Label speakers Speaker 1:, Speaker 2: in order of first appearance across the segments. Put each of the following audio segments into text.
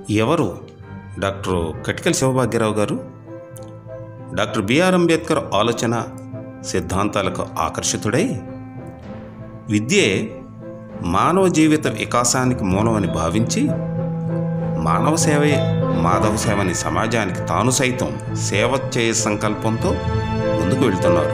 Speaker 1: ఎవరు డాక్టర్ కటికల శివభాగ్యరావు గారు doctor BR Ambedkar ఆలోచన సిద్ధాంతాలకు ఆకర్షితుడై విద్యే మానవ జీవిత వికాసానికి మూలమని భావించి మానవ సేవే మాధవ సేవని సమాజానికి తాను సైతం సేవ చేయ సంకల్పంతో ముందుకు వెళ్తున్నారు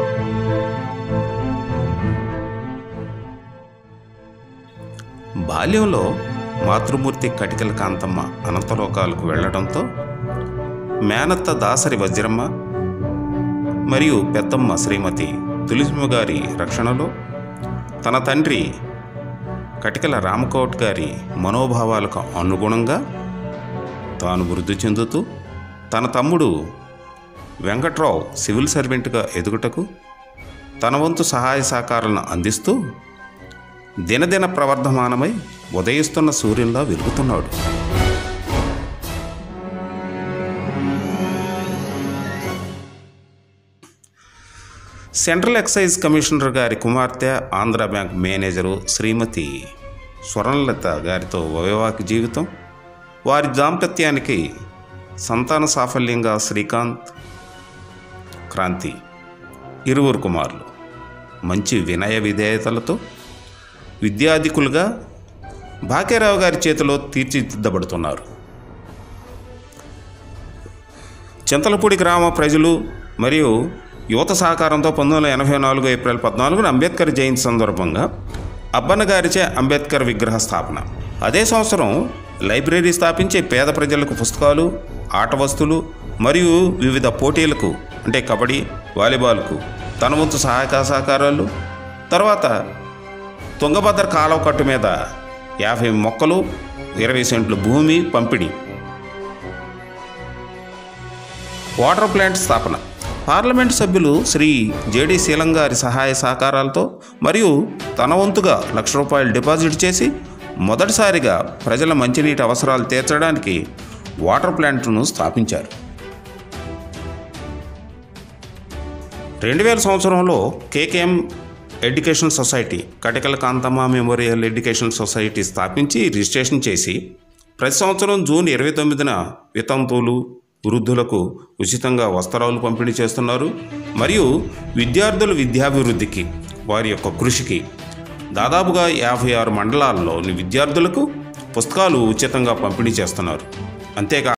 Speaker 1: బాల్యంలో మాతృమూర్తి కటికల కాంతమ్మ అనంతలోకాలకు వెళ్ళడంతో మేనత్త దాసరి వజ్రమ్మ మరియు పెద్దమ్మ శ్రీమతి తులసిమ్మ గారి రక్షణలో తన తండ్రి కటికల రామకోట్ గారి మనోభావాలకు అనుగుణంగా తాను వృద్ధి చెందుతూ తన తమ్ముడు వెంకట్రావు సివిల్ సర్వెంట్గా ఎదుగుటకు తన వంతు సహాయ సహకారాలను అందిస్తూ దినదిన ప్రవర్ధమానమై ఉదయిస్తున్న సూర్యుల్లా వెలుగుతున్నాడు సెంట్రల్ ఎక్సైజ్ కమిషనర్ గారి కుమార్తె ఆంధ్ర బ్యాంక్ మేనేజరు శ్రీమతి స్వర్ణలత గారితో వైవాహిక జీవితం వారి దాంపత్యానికి సంతాన సాఫల్యంగా శ్రీకాంత్ క్రాంతి ఇరువురు కుమారులు మంచి వినయ విధేయతలతో విద్యాధికులుగా భాగ్యరావు గారి చేతిలో తీర్చిదిద్దబడుతున్నారు చింతలపూడి గ్రామ ప్రజలు మరియు యువత సహకారంతో పంతొమ్మిది వందల ఎనభై నాలుగు ఏప్రిల్ పద్నాలుగున అంబేద్కర్ జయంతి సందర్భంగా అబ్బన్న గారిచే అంబేద్కర్ విగ్రహ స్థాపన అదే సంవత్సరం లైబ్రరీ స్థాపించి పేద ప్రజలకు పుస్తకాలు ఆట వస్తువులు మరియు వివిధ పోటీలకు అంటే కబడ్డీ వాలీబాల్కు తన వంతు సహాయక సహకారాలు తర్వాత తుంగభద్ర కాలువ కట్టు మీద యాభై మొక్కలు ఇరవై సెంట్లు భూమి పంపిణీ వాటర్ ప్లాంట్ స్థాపన పార్లమెంట్ సభ్యులు శ్రీ జేడి శీలం గారి సహాయ సహకారాలతో మరియు తన వంతుగా లక్ష రూపాయలు డిపాజిట్ చేసి మొదటిసారిగా ప్రజల మంచినీటి అవసరాలు తీర్చడానికి వాటర్ ప్లాంట్ను స్థాపించారు రెండు వేల సంవత్సరంలో KKM education society Katikala Kanthamma memorial education society స్థాపించి రిజిస్ట్రేషన్ చేసి ప్రతి సంవత్సరం జూన్ ఇరవై తొమ్మిదిన వితంతువులు వృద్ధులకు ఉచితంగా వస్త్రాలు పంపిణీ చేస్తున్నారు మరియు విద్యార్థుల విద్యాభివృద్ధికి వారి యొక్క కృషికి దాదాపుగా యాభై ఆరు మండలాల్లోని విద్యార్థులకు పుస్తకాలు ఉచితంగా పంపిణీ చేస్తున్నారు అంతేకా